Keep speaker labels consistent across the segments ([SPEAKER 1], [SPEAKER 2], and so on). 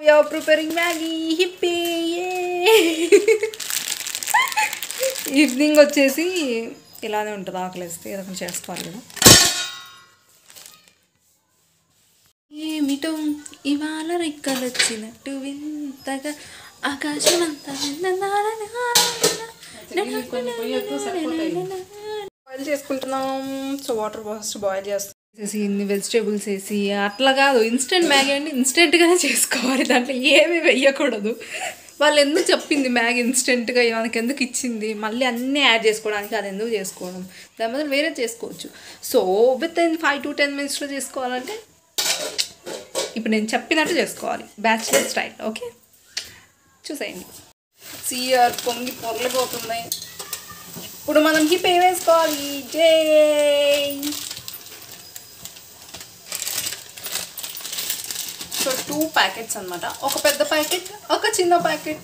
[SPEAKER 1] are preparing Maggie. Hippie! Evening వచ్చేసి ఇలానే ఉంటుంది ఆకలిస్తే ఏదో ఒకటి చేసుకోవాలి కదా ఏమిటో ఇవాళ రెక్కలు వచ్చినట్టు వింతగా ఆకాశం అంతా బాయిల్ చేసుకుంటున్నాం సో వాటర్ ఫస్ట్ బాయిల్ చేస్తాం వేసేసి ఇన్ని వెజిటేబుల్స్ వేసి అట్లా కాదు ఇన్స్టెంట్ మ్యాగీ అంటే ఇన్స్టెంట్గానే చేసుకోవాలి దాంట్లో ఏమీ వెయ్యకూడదు వాళ్ళు ఎందుకు చెప్పింది మ్యాగీ ఇన్స్టెంట్గా మనకి ఎందుకు ఇచ్చింది మళ్ళీ అన్నీ యాడ్ చేసుకోవడానికి అది ఎందుకు చేసుకోవడం దాని బదులు వేరే చేసుకోవచ్చు so within five to ten మినిట్స్లో చేసుకోవాలంటే ఇప్పుడు నేను చెప్పినట్టు చేసుకోవాలి బ్యాచిలర్ స్టైల్ ఓకే చూసేయండి సిఆర్ పొంగి పొరలిపోతుంది ఇప్పుడు మనం హిప్ ఏ వేసుకోవాలి జై సో టూ ప్యాకెట్స్ అన్నమాట ఒక పెద్ద ప్యాకెట్ ఒక చిన్న ప్యాకెట్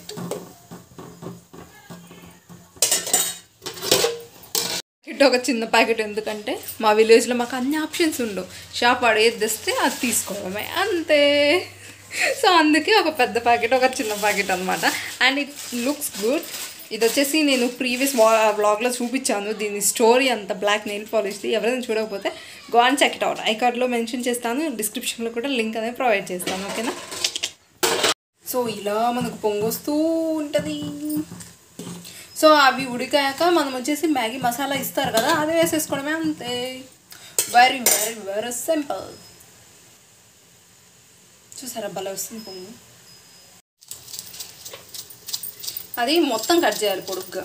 [SPEAKER 1] ప్యాకెట్ ఒక చిన్న ప్యాకెట్ ఎందుకంటే మా విలేజ్లో మాకు అన్ని ఆప్షన్స్ ఉండవు షాప్ వాడు ఏది తెస్తే అది తీసుకోవడమే అంతే సో అందుకే ఒక పెద్ద ప్యాకెట్ ఒక చిన్న ప్యాకెట్ అనమాట అండ్ ఇట్ లుక్స్ గుడ్ ఇది వచ్చేసి నేను ప్రీవియస్ వ్లాగ్లో చూపించాను దీని స్టోరీ అంత బ్లాక్ నెయిల్ పాలిష్ది ఎవరైనా చూడకపోతే go and check it out I కార్డ్లో మెన్షన్ చేస్తాను డిస్క్రిప్షన్లో కూడా లింక్ అనేది ప్రొవైడ్ చేస్తాను ఓకేనా సో ఇలా మనకు పొంగొస్తూ ఉంటుంది సో అవి ఉడికాక మనం వచ్చేసి మ్యాగీ మసాలా ఇస్తారు కదా అది వేసేసుకోవడమే అంతే వెరీ వెరీ వెరీ సింపుల్ చూసారా భలే వస్తుంది పొంగు అది మొత్తం కట్ చేయాలి పొడుగ్గా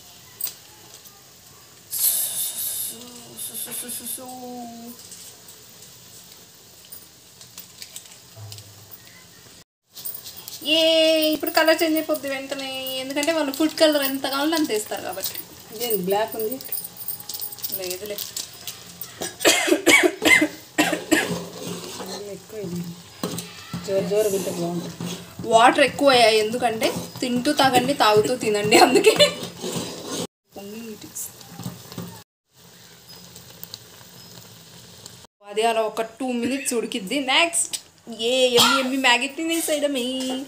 [SPEAKER 1] ఏ ఇప్పుడు కలర్ చేంజ్ అయిపోద్ది వెంటనే ఎందుకంటే వాళ్ళు ఫుడ్ కలర్ ఎంత కావాలో అంత వేస్తారు కాబట్టి
[SPEAKER 2] ఇదేంటి బ్లాక్ ఉంది
[SPEAKER 1] లేదులే
[SPEAKER 2] ఎక్కువ ఇది జోరు జోరు తింటే బాగుంటుంది
[SPEAKER 1] వాటర్ ఎక్కువ అయ్యాయి ఎందుకంటే తింటూ తాగండి తాగుతూ తినండి అందుకే పొంగి ఇటిక్స్. అది అలా ఒక టూ మినిట్స్ ఉడికిద్ది నెక్స్ట్ ఏ ఎమ్మి ఎమ్మి మ్యాగీ తినేసేయడమే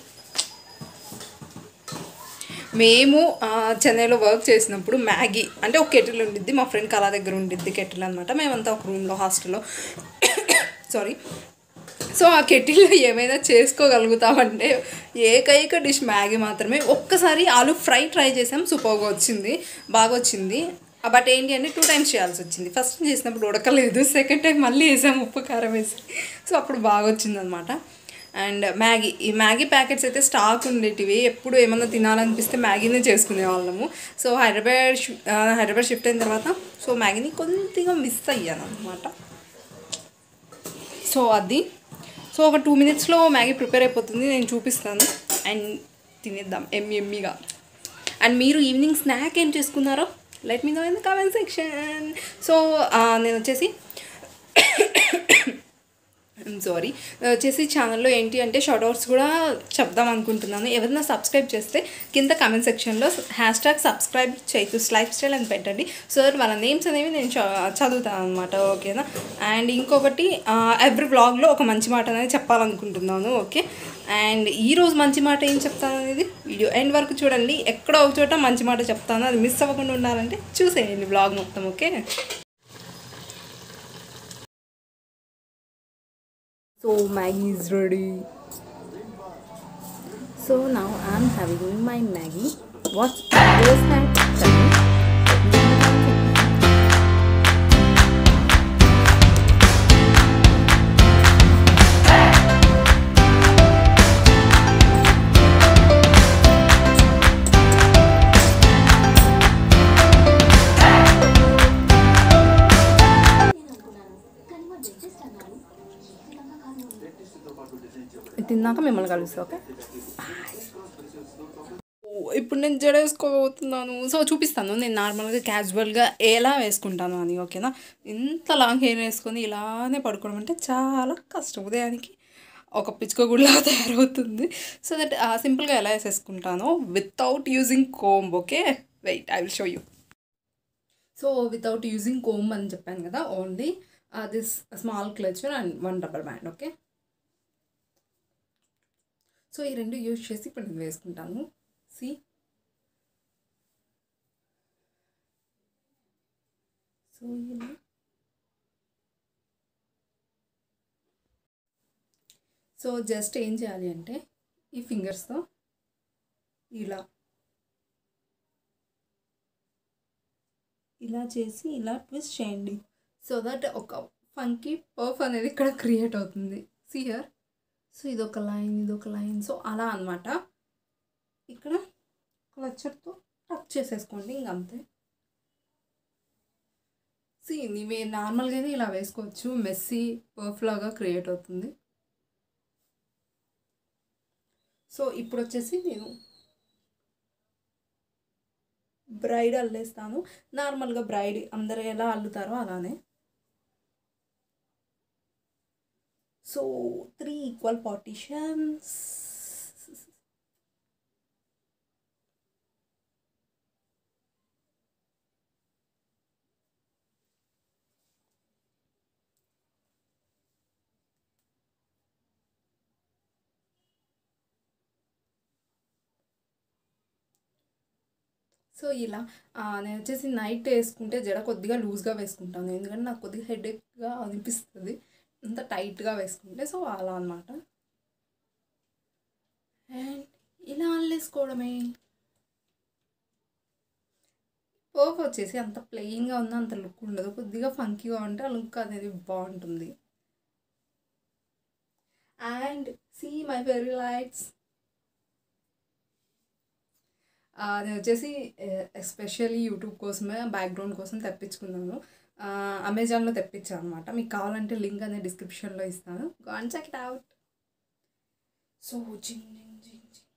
[SPEAKER 1] మేము ఆ, చెన్నైలో వర్క్ చేసినప్పుడు మ్యాగీ అంటే ఒక కెటిల్ ఉండిద్ది మా ఫ్రెండ్ కళా దగ్గర ఉండిద్ది కెటిల్ అనమాట మేమంతా ఒక రూమ్లో హాస్టల్లో సారీ సో ఆ కెటిల్లో ఏమైనా చేసుకోగలుగుతామంటే ఏకైక డిష్ మ్యాగీ మాత్రమే ఒక్కసారి ఆలు ఫ్రై ట్రై చేసాం సూపర్గా వచ్చింది బాగా వచ్చింది బట్ ఏంటి అంటే టూ టైమ్స్ చేయాల్సి వచ్చింది ఫస్ట్ చేసినప్పుడు ఉడకలేదు సెకండ్ టైం మళ్ళీ వేసాం ఉప్పు కారం వేసి సో అప్పుడు బాగా వచ్చింది అనమాట అండ్ మ్యాగీ ఈ మ్యాగీ ప్యాకెట్స్ అయితే స్టాక్ ఉండేటివి ఎప్పుడు ఏమన్నా తినాలనిపిస్తే మ్యాగీనే చేసుకునే వాళ్ళము సో హైదరాబాద్ షి- ఆ, హైదరాబాద్ షిఫ్ట్ అయిన తర్వాత సో మ్యాగీని కొద్దిగా మిస్ అయ్యాను అనమాట సో అది సో ఒక టూ మినిట్స్లో మ్యాగీ ప్రిపేర్ అయిపోతుంది నేను చూపిస్తాను అండ్ తినేద్దాం ఎమ్మి ఎమ్మిగా అండ్ మీరు ఈవినింగ్ స్నాక్ ఏం చేసుకున్నారో let me know in the comment section so నేను వచ్చేసి సారీ వచ్చేసి ఛానల్లో ఏంటి అంటే షార్ట్అవుట్స్ కూడా చెప్దాం అనుకుంటున్నాను ఎవరైనా సబ్స్క్రైబ్ చేస్తే కింద కమెంట్ సెక్షన్లో హ్యాష్ ట్యాగ్ సబ్స్క్రైబ్ చేయొచ్చు లైఫ్ స్టైల్ అని పెట్టండి సార్ వాళ్ళ నేమ్స్ అనేవి నేను చ- చదువుతాను అనమాట ఓకేనా అండ్ ఇంకొకటి ఎవ్రీ వ్లాగ్లో ఒక మంచి మాట అనేది చెప్పాలనుకుంటున్నాను ఓకే అండ్ ఈరోజు మంచి మాట ఏం చెప్తాను అనేది వీడియో ఎండ్ వరకు చూడండి ఎక్కడో ఒక చోట మంచి మాట చెప్తాను అది మిస్ అవ్వకుండా ఉండాలంటే చూసేయండి వ్లాగ్ మొత్తం okay So Maggie is ready. So now I'm having my Maggie. What's your snack? Tell me. ఇది తిన్నాక మిమ్మల్ని కలుస్తా ఓకే ఇప్పుడు నేను జడ వేసుకోబోతున్నాను సో చూపిస్తాను నేను నార్మల్గా క్యాజువల్గా ఎలా వేసుకుంటాను అని ఓకేనా ఇంత లాంగ్ హెయిర్ వేసుకొని ఇలానే పడుకోవడం అంటే చాలా కష్టం ఉదయానికి ఒక పిచ్చుకగుడిలా తయారవుతుంది సో దట్ సింపుల్గా ఎలా వేసేసుకుంటాను without using comb okay wait I will show you so without using comb అని చెప్పాను కదా only this small clutcher and one rubber band okay so ఈ రెండు యూజ్ చేసి ఇప్పుడు నేను వేసుకుంటాను సి సో ఇలా సో జస్ట్ ఏం చేయాలి అంటే ఈ ఫింగర్స్తో ఇలా ఇలా చేసి ఇలా ట్విస్ట్ చేయండి సో దట్ ఒక ఫంకీ పర్ఫ్ అనేది ఇక్కడ క్రియేట్ అవుతుంది సియర్ సో ఇదొక లైన్ ఇదొక లైన్ సో అలా అనమాట ఇక్కడ క్లచర్తో టచ్ చేసేసుకోండి ఇంక అంతే సి ఇవి నార్మల్గానే ఇలా వేసుకోవచ్చు మెస్సీ పర్ఫ్ లాగా క్రియేట్ అవుతుంది సో ఇప్పుడు వచ్చేసి నేను బ్రైడ్ అల్లేస్తాను నార్మల్గా బ్రైడ్ అందరు ఎలా అల్లుతారో అలానే so three equal partitions so ఇలా ఆ, నేను వచ్చేసి నైట్ వేసుకుంటే జడ కొద్దిగా లూజ్గా వేసుకుంటాను ఎందుకంటే నాకు కొద్దిగా హెడేక్గా అనిపిస్తుంది అంత టైట్గా వేసుకుంటే సో అలా అనమాట అండ్ ఇలా అల్లేసుకోవడమే పర్ఫ్ వచ్చేసి అంత ప్లెయిన్గా ఉన్న అంత లుక్ ఉండదు కొద్దిగా ఫంకీగా ఉంటే ఆ లుక్ అనేది బాగుంటుంది and see my very lights ఆ, నేను వచ్చేసి ఎస్పెషల్లీ యూట్యూబ్ కోసమే బ్యాక్గ్రౌండ్ కోసం తెప్పించుకున్నాను ఆ, అమెజాన్లో తెప్పించాను అనమాట మీకు కావాలంటే లింక్ అనేది డిస్క్రిప్షన్లో ఇస్తాను go and check it out so జింగ్ జింగ్ జింగ్ జింగ్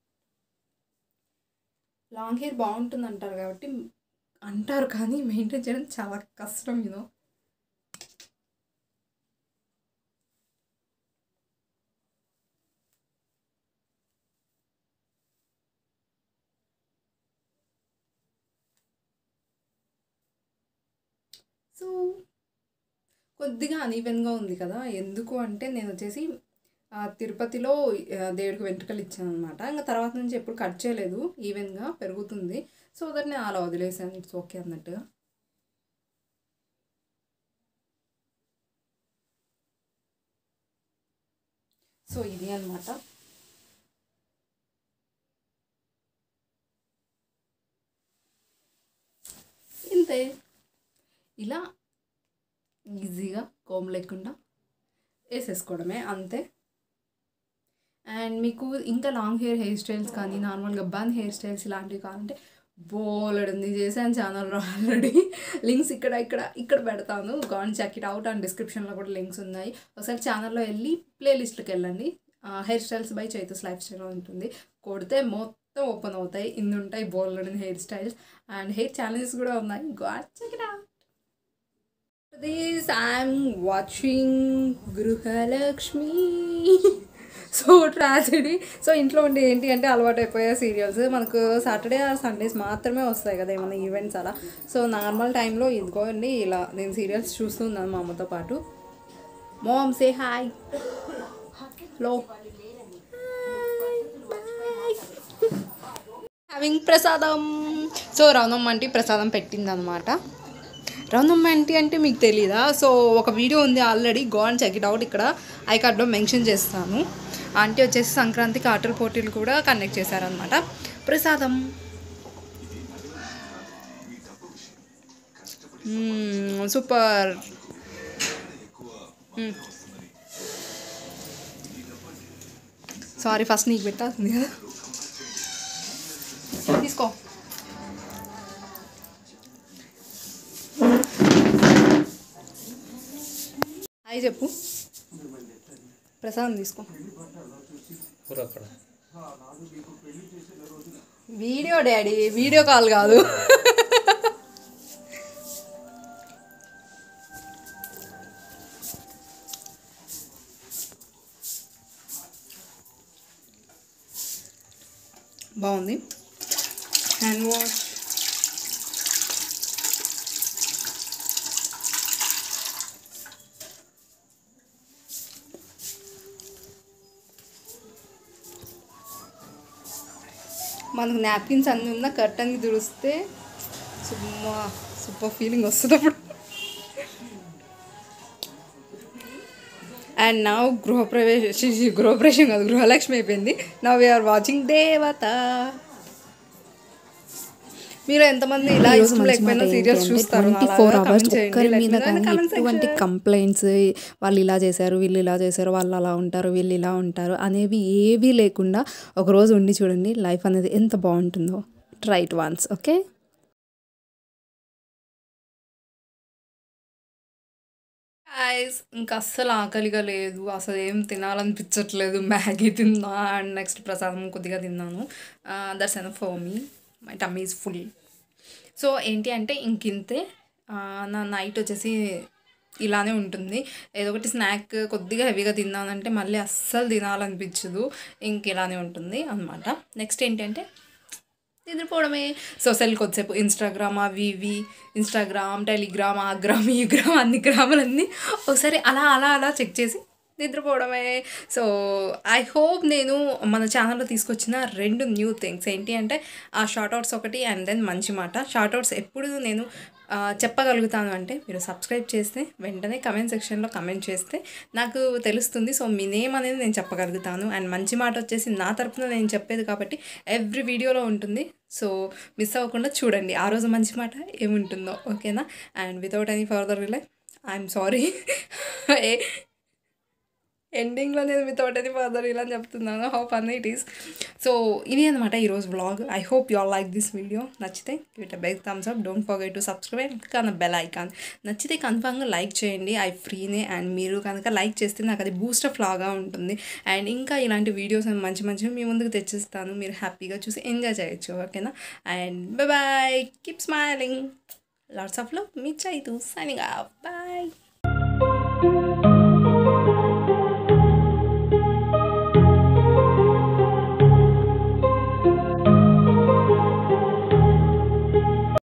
[SPEAKER 1] లాంగ్ హెయిర్ బాగుంటుంది అంటారు కాబట్టి అంటారు కానీ మెయింటైన్ చేయడం చాలా కష్టం యూనో సో కొద్దిగా అనీవెన్గా ఉంది కదా ఎందుకు అంటే నేను వచ్చేసి ఆ, తిరుపతిలో ఆ, దేవుడికి వెంట్రుకలు ఇచ్చాను అనమాట ఇంకా తర్వాత నుంచి ఎప్పుడు కట్ చేయలేదు ఈవెన్గా పెరుగుతుంది సో దట్ నేను అలా వదిలేసాను ఇట్స్ ఓకే అన్నట్టుగా సో ఇది అనమాట ఇంతే ఇలా ఈజీగా కోమ్ లేకుండా వేసేసుకోవడమే అంతే అండ్ మీకు ఇంకా లాంగ్ హెయిర్ హెయిర్ స్టైల్స్ కానీ నార్మల్గా బన్ హెయిర్ స్టైల్స్ ఇలాంటివి కావాలంటే బోలెడుంది చేశాను ఛానల్లో ఆల్రెడీ లింక్స్ ఇక్కడ ఇక్కడ ఇక్కడ పెడతాను go and check it out and డిస్క్రిప్షన్లో కూడా లింక్స్ ఉన్నాయి ఒకసారి ఛానల్లో వెళ్ళి ప్లేలిస్ట్కి వెళ్ళండి హెయిర్ స్టైల్స్ బై చైతస్ లైఫ్ స్టైల్ ఉంటుంది కొడితే మొత్తం ఓపెన్ అవుతాయి ఇన్ని ఉంటాయి bold hair styles and hair challenges కూడా ఉన్నాయి go and check it out this i'm watching Gruhalakshmi so tragedy so ఇంట్లో ఉండి ఏంటి అంటే అలవాటు అయిపోయే సీరియల్స్ మనకు సాటర్డే ఆర్ సండేస్ మాత్రమే వస్తాయి కదా ఏమైనా ఈవెంట్స్ అలా సో నార్మల్ టైంలో ఇదిగోండి ఇలా నేను సీరియల్స్ చూస్తున్నాను మా అమ్మతో పాటు mom say hi hello having ప్రసాదం సో రౌనమ్మ అంటే ప్రసాదం పెట్టిందనమాట రౌనమ్మ అంటే అంటే మీకు తెలీదా సో ఒక వీడియో ఉంది already go and check it out ఇక్కడ ఐ కార్డ్లో మెన్షన్ చేస్తాను ఆంటీ వచ్చేసి సంక్రాంతికి ఆటల పోటీలు కూడా కండక్ట్ చేశారనమాట ప్రసాదం సూపర్ సారీ ఫస్ట్ నీకు పెట్టాల్సింది కదా తీసుకో హాయ్ చెప్పు ప్రసాదం తీసుకో
[SPEAKER 3] అక్కడ
[SPEAKER 1] వీడియో డాడీ వీడియో కాల్ కాదు బాగుంది హ్యాండ్ వాష్ మనకు నాప్కిన్స్ అన్నీ ఉన్న కర్టన్కి తుడిస్తే సుమ్మా సూపర్ ఫీలింగ్ వస్తుంది అప్పుడు అండ్ నా గృహప్రవేశ ఛీ, ఛీ, గృహప్రవేశం కాదు గృహలక్ష్మి అయిపోయింది నా వీఆర్ వాచింగ్ దేవత మీరు ఎంతమంది ఇలా
[SPEAKER 4] ఈరోజు
[SPEAKER 1] ఇష్టం
[SPEAKER 4] మంచి
[SPEAKER 1] లేకపోయినా
[SPEAKER 4] మాట
[SPEAKER 1] సీరియల్స్
[SPEAKER 4] ఏంటంటే
[SPEAKER 1] చూస్తారు
[SPEAKER 4] 24 అవర్స్ ఒక్కరి మీద కానీ ఎటువంటి
[SPEAKER 1] కమెంట్
[SPEAKER 4] కంప్లైంట్స్ వాళ్ళు ఇలా చేశారు వీళ్ళు ఇలా చేశారు వాళ్ళు అలా ఉంటారు వీళ్ళు ఇలా ఉంటారు అనేవి ఏవీ లేకుండా ఒక రోజు ఉండి చూడండి లైఫ్ అనేది ఎంత బాగుంటుందో ట్రైట్ వన్స్ ఓకే
[SPEAKER 1] ఐస్ ఇంకా అస్సలు ఆకలిగా లేదు అసలు ఏం తినాలనిపించట్లేదు మ్యాగీ తిన్నా అండ్ నెక్స్ట్ ప్రసాదం కొద్దిగా తిన్నాను దట్స్ ఎన్ ఫర్ me my tummy is full so ఏంటి అంటే ఇంకింతే ఆ, నా నైట్ వచ్చేసి ఇలానే ఉంటుంది ఏదో ఒకటి స్నాక్ కొద్దిగా హెవీగా తిన్నానంటే మళ్ళీ అస్సలు తినాలనిపించదు ఇంక ఇలానే ఉంటుంది అనమాట నెక్స్ట్ ఏంటంటే నిద్రపోవడమే సోషల్ కొద్దిసేపు ఇన్స్టాగ్రామ్ అవి ఇవి ఇన్స్టాగ్రామ్ టెలిగ్రామ్ ఆ గ్రామ్ ఈ గ్రామ్ అన్ని గ్రాములన్నీ ఒకసారి అలా అలా అలా చెక్ చేసి నిద్రపోవడమే సో ఐ హోప్ నేను మన ఛానల్లో తీసుకొచ్చిన రెండు న్యూ థింగ్స్ ఏంటి అంటే ఆ షార్ట్ అవుట్స్ ఒకటి అండ్ దెన్ మంచి మాట షార్ట్ అవుట్స్ ఎప్పుడు నేను ఆ, చెప్పగలుగుతాను అంటే మీరు సబ్స్క్రైబ్ చేస్తే వెంటనే కమెంట్ సెక్షన్లో కమెంట్ చేస్తే నాకు తెలుస్తుంది సో మీ నేమ్ అనేది నేను చెప్పగలుగుతాను అండ్ మంచి మాట వచ్చేసి నా తరపున నేను చెప్పేది కాబట్టి ఎవ్రీ వీడియోలో ఉంటుంది సో మిస్ అవ్వకుండా చూడండి ఆ రోజు మంచి మాట ఏముంటుందో ఓకేనా అండ్ వితౌట్ ఎనీ ఫర్దర్ రిలై ఐఎమ్ సారీ ఎండింగ్లో నేను వితౌట్ ఎనీ ఫర్దర్ ఇలా చెప్తున్నాను how fun it is so ఇది అనమాట ఈరోజు vlog I hope you all like this video నచ్చితే hit big thumbs up don't forget to subscribe కన్నా బెల్ ఐకాన్ నచ్చితే కన్ఫామ్గా లైక్ చేయండి ఐ ఫ్రీనే అండ్ మీరు కనుక లైక్ చేస్తే నాకు అది బూస్టప్ లాగా ఉంటుంది అండ్ ఇంకా ఇలాంటి వీడియోస్ మంచి మంచివి మీ ముందుకు తెచ్చిస్తాను మీరు హ్యాపీగా చూసి ఎంజాయ్ చేయొచ్చు ఓకేనా and bye keep smiling lots of love మీ చైతు సైనింగ్ బాయ్